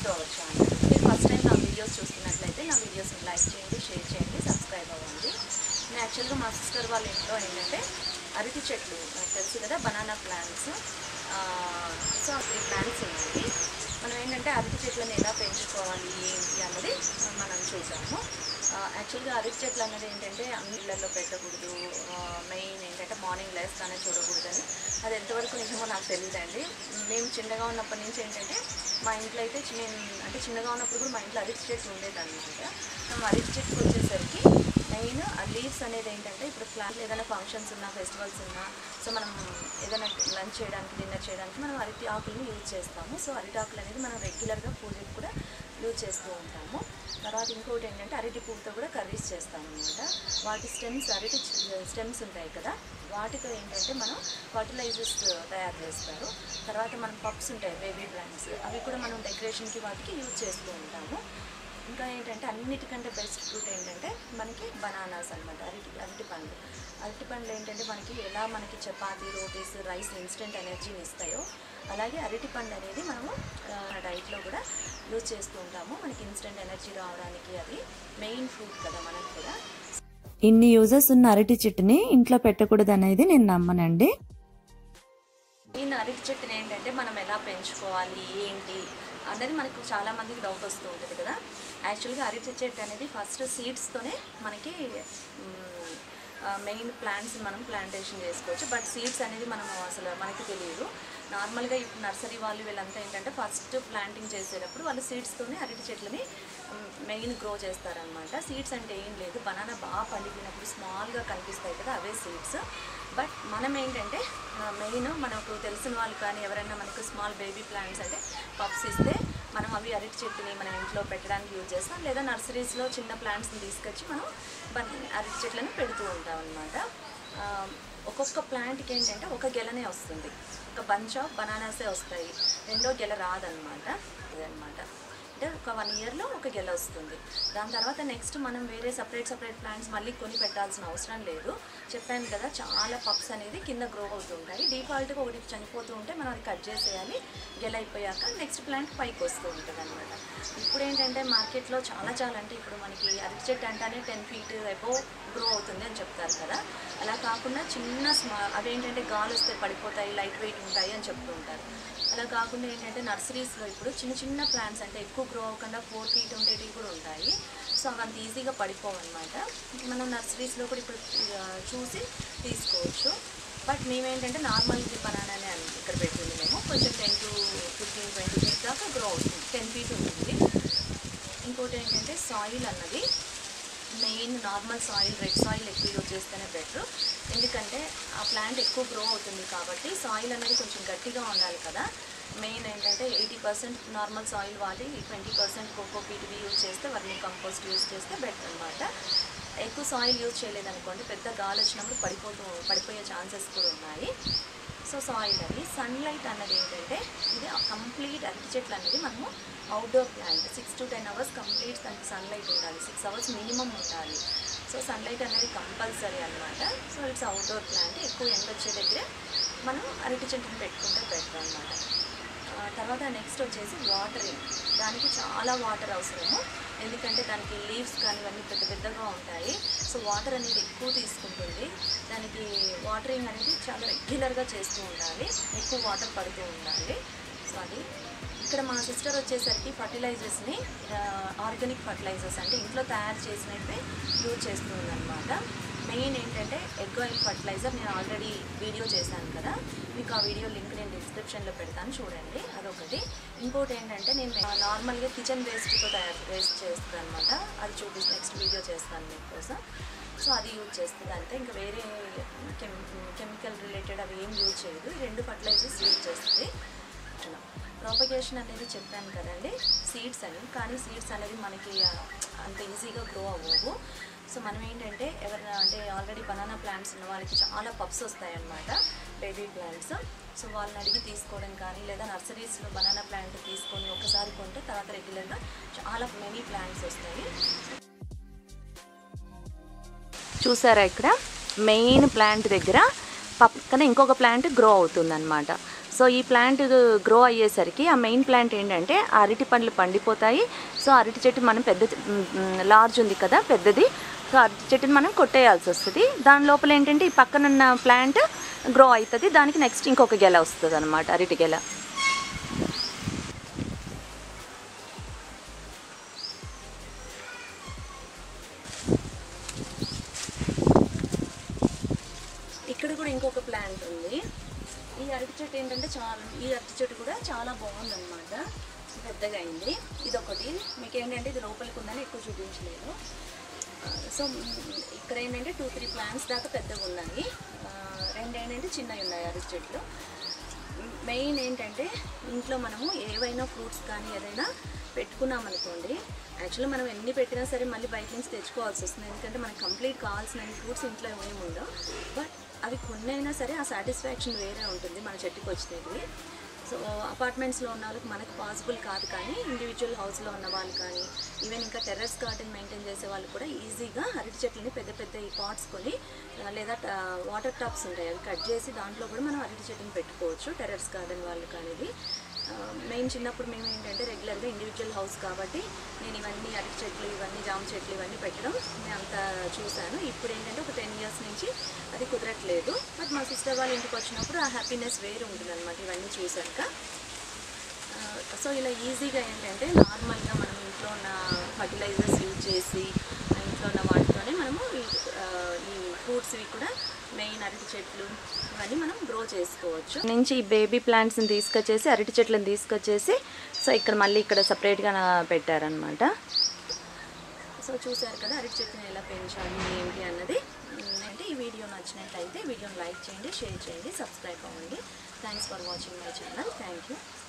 to our channel మీరు first time నా videos చూస్తున్నట్లయితే నా వీడియోస్ని లైక్ చేయండి షేర్ చేయండి సబ్స్క్రైబ్ అవ్వండి నేను యాక్చువల్గా మా సిస్టర్ వాళ్ళ ఇంట్లో ఏంటంటే అరటి చెట్లు మనకు తెలుసు కదా banana plants so three plants ఉన్నాయి మనం ఏంటంటే అరటి చెట్లను ఎలా పెంచుకోవాలి ఏంటి అన్నది మనం చూసాము యాక్చువల్గా అరటి చెట్లు అన్నది ఏంటంటే అన్ని ఇళ్లలో పెట్టకూడదు మెయిన్ ఏంటంటే మార్నింగ్ లేస్తానే చూడకూడదని అది ఎంతవరకు నిజమో నాకు తెలియదండి మేము చిన్నగా ఉన్నప్పటి నుంచి ఏంటంటే మా ఇంట్లో అయితే చి- నేను అంటే చిన్నగా ఉన్నప్పుడు కూడా మా ఇంట్లో అరటి చెట్టు ఉండేది అనమాట మేము అరటి చెట్టుకు వచ్చేసరికి మెయిన్ ఆ లీవ్స్ అనేది ఏంటంటే ఇప్పుడు ప్లాంట్ ఏదైనా ఫంక్షన్స్ ఉన్నా ఫెస్టివల్స్ ఉన్నా సో మనం ఏదైనా లంచ్ చేయడానికి డిన్నర్ చేయడానికి మనం అరటి ఆకులను యూజ్ చేస్తాము సో అరటి ఆకులు అనేది మనం రెగ్యులర్గా పూజకి కూడా యూజ్ చేస్తూ ఉంటాము తర్వాత ఇంకోటి ఏంటంటే అరటి పువ్వుతో కూడా కర్రీస్ చేస్తాం అనమాట వాటి స్టెమ్స్ అరటి స్టెమ్స్ ఉంటాయి కదా వాటితో ఏంటంటే మనం ఫర్టిలైజర్స్ తయారు చేస్తారు తర్వాత మనం పప్స్ ఉంటాయి బేబీ ప్లాంట్స్ అవి కూడా మనం డెకరేషన్కి వాటికి యూజ్ చేస్తూ ఉంటాము ఇంకా ఏంటంటే అన్నిటికంటే బెస్ట్ ఫ్రూట్ ఏంటంటే మనకి బనానాస్ అనమాట అరటి అరటి పండ్లు అరటి పండ్లు ఏంటంటే మనకి ఎలా మనకి చపాతీ రోటీస్ రైస్ ఇన్స్టెంట్ ఎనర్జీని ఇస్తాయో అలాగే అరటి పండు అనేది మనము డైట్లో కూడా యూజ్ చేస్తూ ఉంటాము మనకి ఇన్స్టెంట్ ఎనర్జీ రావడానికి అది మెయిన్ ఫ్రూట్ కదా మనకు కూడా ఇన్ని యూజెస్ ఉన్న అరటి చెట్టుని ఇంట్లో పెట్టకూడదు అనేది నేను నమ్మనండి ఈ అరటి చెట్టుని ఏంటంటే మనం ఎలా పెంచుకోవాలి ఏంటి అనేది మనకు చాలా మందికి డౌట్ వస్తూ ఉంటుంది కదా యాక్చువల్గా అరటి చెట్టు అనేది ఫస్ట్ సీడ్స్తోనే మనకి మెయిన్ ప్లాంట్స్ మనం ప్లాంటేషన్ చేసుకోవచ్చు బట్ సీడ్స్ అనేది మనం అసలు మనకి తెలియదు నార్మల్గా ఇప్పుడు నర్సరీ వాళ్ళు వీళ్ళంతా ఏంటంటే ఫస్ట్ ప్లాంటింగ్ చేసేటప్పుడు వాళ్ళు సీడ్స్తోనే అరటి చెట్లని మెయిన్ గ్రో చేస్తారనమాట సీడ్స్ అంటే ఏం లేదు బనానా బాగా పండిపోయినప్పుడు స్మాల్గా కనిపిస్తాయి కదా అవే సీడ్స్ బట్ మనం ఏంటంటే మెయిన్ మనకు తెలిసిన వాళ్ళు కానీ ఎవరైనా మనకు స్మాల్ బేబీ ప్లాంట్స్ అంటే పప్స్ ఇస్తే మనం అవి అరటి చెట్టుని మనం ఇంట్లో పెట్టడానికి యూజ్ చేస్తాం లేదా నర్సరీస్లో చిన్న ప్లాంట్స్ని తీసుకొచ్చి మనం బన్ అరటి చెట్లను పెడుతూ ఉంటాం అనమాట ఒక్కొక్క ప్లాంట్కి ఏంటంటే ఒక గెలనే వస్తుంది ఒక బంచ్ ఆఫ్ బనానాసే వస్తాయి రెండో గెల రాదనమాట అదనమాట అంటే ఒక వన్ ఇయర్లో ఒక గెల వస్తుంది దాని తర్వాత నెక్స్ట్ మనం వేరే సపరేట్ సపరేట్ ప్లాంట్స్ మళ్ళీ కొని పెట్టాల్సిన అవసరం లేదు చెప్పాను కదా చాలా పప్స్ అనేది కింద గ్రో అవుతుంటాయి డిఫాల్ట్గా ఒకటి చనిపోతూ ఉంటే మనం అది కట్ చేసేయాలి గెల అయిపోయాక నెక్స్ట్ ప్లాంట్ పైకి వస్తూ ఉంటుంది అనమాట ఇప్పుడు ఏంటంటే మార్కెట్లో చాలా చాలా అంటే ఇప్పుడు మనకి అరటి చెట్టు అంటానే టెన్ ఫీట్ అబో గ్రో అవుతుంది అని చెప్తారు కదా అలా కాకుండా చిన్న స్మా అవేంటంటే గాలి వస్తే పడిపోతాయి లైట్ వెయిట్ ఉంటాయి అని చెప్తూ ఉంటారు అలా కాకుండా ఏంటంటే నర్సరీస్లో ఇప్పుడు చిన్న చిన్న ప్లాంట్స్ అంటే ఎక్కువ గ్రో అవ్వకుండా ఫోర్ ఫీట్ ఉండేటివి కూడా ఉంటాయి సో అవి అంత ఈజీగా పడిపోవన్నమాట మనం నర్సరీస్లో కూడా ఇప్పుడు ఆ, చూసి తీసుకోవచ్చు బట్ మేమేంటంటే నార్మల్ బనానానే అని ఇక్కడ పెట్టింది మేము కొంచెం ten to fifteen twenty feet దాకా గ్రో అవుతుంది టెన్ ఫీట్ ఉంటుంది ఇంకోటి ఏంటంటే సాయిల్ అన్నది main normal soil red soil ఎక్కువ యూజ్ చేస్తేనే బెటర్ ఎందుకంటే ఆ ప్లాంట్ ఎక్కువ గ్రో అవుతుంది కాబట్టి సాయిల్ అనేది కొంచెం గట్టిగా ఉండాలి కదా మెయిన్ ఏంటంటే ఎయిటీ పర్సెంట్ నార్మల్ సాయిల్ వాడి twenty percent coco peat use చేస్తే వర్మీ కంపోస్ట్ యూజ్ చేస్తే బెటర్ అనమాట ఎక్కువ సాయిల్ యూజ్ చేయలేదనుకోండి పెద్ద గాలి వచ్చినప్పుడు పడిపోతూ పడిపోయే ఛాన్సెస్ కూడా ఉన్నాయి సో సాయిల్ అది సన్లైట్ అన్నది ఏంటంటే ఇది కంప్లీట్ అరటి చెట్లు అనేది మనము outdoor plant six to ten hours complete దానికి సన్లైట్ ఉండాలి సిక్స్ అవర్స్ మినిమం ఉండాలి సో సన్లైట్ అనేది కంపల్సరీ అనమాట సో ఇట్స్ అవుట్డోర్ ప్లాంట్ ఎక్కువ ఎండ వచ్చే దగ్గరే మనం అరటి చెట్టుని పెట్టుకుంటే బెటర్ అనమాట తర్వాత నెక్స్ట్ వచ్చేసి వాటరింగ్ దానికి చాలా వాటర్ అవసరము ఎందుకంటే దానికి లీవ్స్ కానీ ఇవన్నీ పెద్ద పెద్దగా ఉంటాయి సో వాటర్ అనేది ఎక్కువ తీసుకుంటుంది దానికి వాటరింగ్ అనేది చాలా రెగ్యులర్గా చేస్తూ ఉండాలి ఎక్కువ వాటర్ పడుతూ ఉండాలి సో అది ఇక్కడ మా సిస్టర్ వచ్చేసరికి ఫర్టిలైజర్స్ని ఆర్గానిక్ ఫర్టిలైజర్స్ అంటే ఇంట్లో తయారు చేసినట్టే యూజ్ చేస్తుంది అనమాట మెయిన్ ఏంటంటే ఎగ్ ఆయిల్ ఫర్టిలైజర్ నేను ఆల్రెడీ వీడియో చేశాను కదా మీకు ఆ వీడియో లింక్ నేను డిస్క్రిప్షన్లో పెడతాను చూడండి అదొకటి ఇంకోటి ఏంటంటే నేను నార్మల్గా కిచెన్ వేస్ట్తో తయారు వేస్ట్ చేస్తాను అనమాట అది చూపిస్తాను నెక్స్ట్ వీడియో చేస్తాను మీకోసం సో అది యూజ్ చేస్తుంది అంతే ఇంకా వేరే కెమ్ కెమికల్ రిలేటెడ్ అవి ఏం యూజ్ చేయదు ఈ రెండు ఫర్టిలైజర్స్ యూజ్ చేస్తుంది ప్రాపగేషన్ అనేది చెప్పాను కదండి సీడ్స్ అని కానీ సీడ్స్ అనేది మనకి ఆ, అంత ఈజీగా గ్రో అవ్వవు సో మనం ఏంటంటే ఎవరైనా అంటే ఆల్రెడీ బనానా ప్లాంట్స్ ఉన్న వాళ్ళకి చాలా పప్స్ వస్తాయన్నమాట బేబీ ప్లాంట్స్ సో వాళ్ళని అడిగి తీసుకోవడం కానీ లేదా నర్సరీస్లో బనానా ప్లాంట్ తీసుకొని ఒకసారి కొంటే తర్వాత రెగ్యులర్గా చాలా మెనీ ప్లాంట్స్ వస్తాయి చూసారా ఇక్కడ మెయిన్ ప్లాంట్ దగ్గర పక్కన ఇంకొక ప్లాంట్ గ్రో అవుతుందన్నమాట సో ఈ ప్లాంట్ గ్రో అయ్యేసరికి ఆ మెయిన్ ప్లాంట్ ఏంటంటే ఆ అరటి పండ్లు పండిపోతాయి సో అరటి చెట్టు మనం పెద్ద లార్జ్ ఉంది కదా పెద్దది సో అరటి చెట్టుని మనం కొట్టేయాల్సి వస్తుంది దాని లోపల ఏంటంటే ఈ పక్కనున్న ప్లాంట్ గ్రో అవుతుంది దానికి నెక్స్ట్ ఇంకొక గెల వస్తుంది అనమాట అరటి గెల ఇక్కడ కూడా ఇంకొక ప్లాంట్ ఉంది ఈ అరటి చెట్టు ఏంటంటే చాలా ఈ అరటి చెట్టు కూడా చాలా బాగుందన్నమాట పెద్దగా అయింది ఇది ఒకటి మీకు ఏంటంటే ఇది లోపలికి ఉందని ఎక్కువ చూపించలేదు ఆ, సో మ్, ఇక్కడ ఏంటంటే టూ త్రీ ప్లాంట్స్ దాకా పెద్దగా ఉన్నాయి ఆ, రెండు ఏంటంటే చిన్నవి ఉన్నాయి అరటి చెట్లు మెయిన్ ఏంటంటే ఇంట్లో మనము ఏవైనా ఫ్రూట్స్ కానీ ఏదైనా పెట్టుకున్నాం అనుకోండి యాక్చువల్లీ మనం ఎన్ని పెట్టినా సరే మళ్ళీ బయట నుంచి తెచ్చుకోవాల్సి వస్తుంది ఎందుకంటే మనకి కంప్లీట్ కావాల్సిన ఫ్రూట్స్ ఇంట్లో ఏమి ఉండవు బట్ అవి కొన్ని అయినా సరే ఆ సాటిస్ఫాక్షన్ వేరే ఉంటుంది మన చెట్టుకి వచ్చినవి సో అపార్ట్మెంట్స్లో ఉన్న వాళ్ళకి మనకు పాసిబుల్ కాదు కానీ ఇండివిజువల్ హౌస్లో ఉన్న వాళ్ళు కానీ ఈవెన్ ఇంకా టెర్రస్ గార్డెన్ మెయింటైన్ చేసే వాళ్ళు కూడా ఈజీగా అరటి చెట్లని పెద్ద పెద్ద ఈ పాట్స్ కొని ఆ, లేదా వాటర్ టాప్స్ ఉంటాయి అవి కట్ చేసి దాంట్లో కూడా మనం అరటి చెట్టుని పెట్టుకోవచ్చు టెర్రస్ గార్డెన్ వాళ్ళు కానీ మెయిన్ చిన్నప్పుడు మేము ఏంటంటే రెగ్యులర్గా ఇండివిజువల్ హౌస్ కాబట్టి నేను ఇవన్నీ అరటి చెట్లు ఇవన్నీ జామ చెట్లు ఇవన్నీ పెట్టడం నేను అంతా చూశాను ఇప్పుడు ఏంటంటే ఒక టెన్ ఇయర్స్ నుంచి అది కుదరట్లేదు బట్ మా సిస్టర్ వాళ్ళ ఇంటికి వచ్చినప్పుడు ఆ హ్యాపీనెస్ వేరు ఉంటుంది అనమాట ఇవన్నీ చూశాక ఆ, సో ఇలా ఈజీగా ఏంటంటే నార్మల్గా మనం ఇంట్లో ఉన్న ఫర్టిలైజర్స్ యూజ్ చేసి ఆ ఇంట్లో ఉన్న వాటితోనే మనము ఈ, ఆ, ఈ ఫ్రూట్స్వి కూడా మెయిన్ అరటి చెట్లు ఇవన్నీ మనం గ్రో చేసుకోవచ్చు నుంచి ఈ బేబీ ప్లాంట్స్ని తీసుకొచ్చేసి అరటి చెట్లను తీసుకొచ్చేసి సో ఇక్కడ మళ్ళీ ఇక్కడ సపరేట్గా పెట్టారనమాట సో చూసారు కదా అరటి చెట్టుని ఎలా పెంచాలి ఏంటి అన్నది ఉమ్, అంటే ఈ వీడియో నచ్చినట్లయితే వీడియోని లైక్ చేయండి షేర్ చేయండి సబ్స్క్రైబ్ అవ్వండి thanks for watching my channel thank you